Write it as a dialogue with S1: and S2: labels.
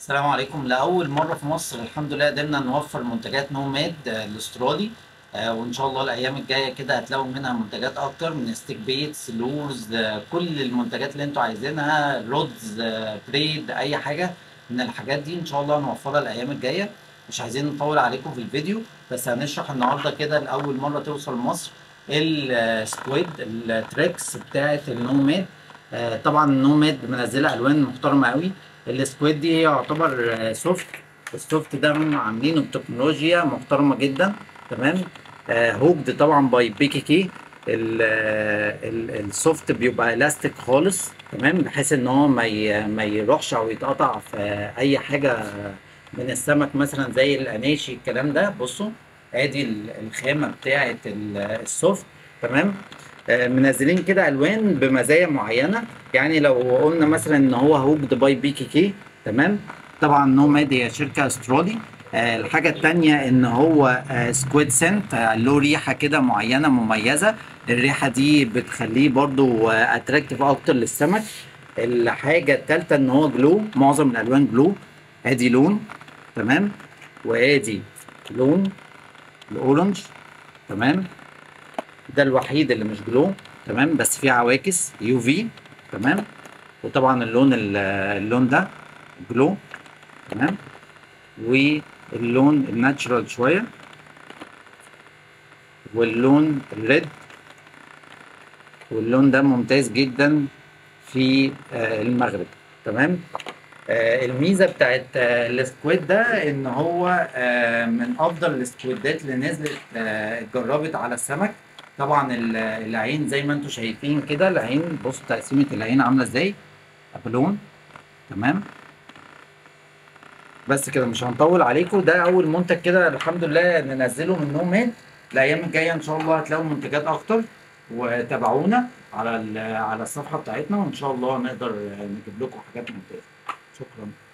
S1: السلام عليكم لأول مرة في مصر الحمد لله قدرنا نوفر منتجات نوماد آه، الاسترالي آه، وإن شاء الله الأيام الجاية كده هتلاقوا منها منتجات أكتر من ستيك بيتس لورز آه، كل المنتجات اللي أنتوا عايزينها رودز آه، بريد أي حاجة من الحاجات دي إن شاء الله هنوفرها الأيام الجاية مش عايزين نطول عليكم في الفيديو بس هنشرح النهاردة كده لأول مرة توصل مصر السكويد التريكس بتاعت النوماد آه، طبعا النوماد منزلة ألوان محترمة قوي السكويد دي هي يعتبر آه، سوفت السوفت ده هم عاملينه بتكنولوجيا محترمه جدا تمام آه هوكد طبعا باي بيكي كي ال- آه، ال- السوفت بيبقى الاستيك خالص تمام بحيث ان هو ما ي- ما يروحش او يتقطع في آه، اي حاجه من السمك مثلا زي الاناشي الكلام ده بصوا ادي ال- الخامه بتاعه ال- السوفت تمام آه، منزلين كده الوان بمزايا معينه يعني لو قلنا مثلا ان هو هوكد باي بي كي كي تمام طبعا نوماد هي شركه استرالي آه الحاجه التانية ان هو آه سكويد سنت آه له ريحه كده معينه مميزه الريحه دي بتخليه برضو اتراكتيف اكتر للسمك الحاجه التالتة ان هو جلو معظم الالوان جلو ادي لون تمام وادي لون الاورنج تمام ده الوحيد اللي مش جلو تمام بس فيه عواكس يو في تمام وطبعا اللون ال- اللون ده جلو تمام واللون الناتشرال شويه واللون الريد واللون ده ممتاز جدا في آه، المغرب تمام آه، الميزه بتاعت آه، السكويد ده ان هو آه، من افضل السكويدات اللي نزلت آه، اتجربت على السمك طبعا ال- العين زي ما انتم شايفين كده العين بصوا تقسيمه العين عامله ازاي ابلون تمام بس كده مش هنطول عليكم ده اول منتج كده الحمد لله ننزله من نوماد الايام الجايه ان شاء الله هتلاقوا منتجات اكتر وتابعونا على ال- على الصفحه بتاعتنا وان شاء الله نقدر نجيب لكم حاجات ممتازه شكرا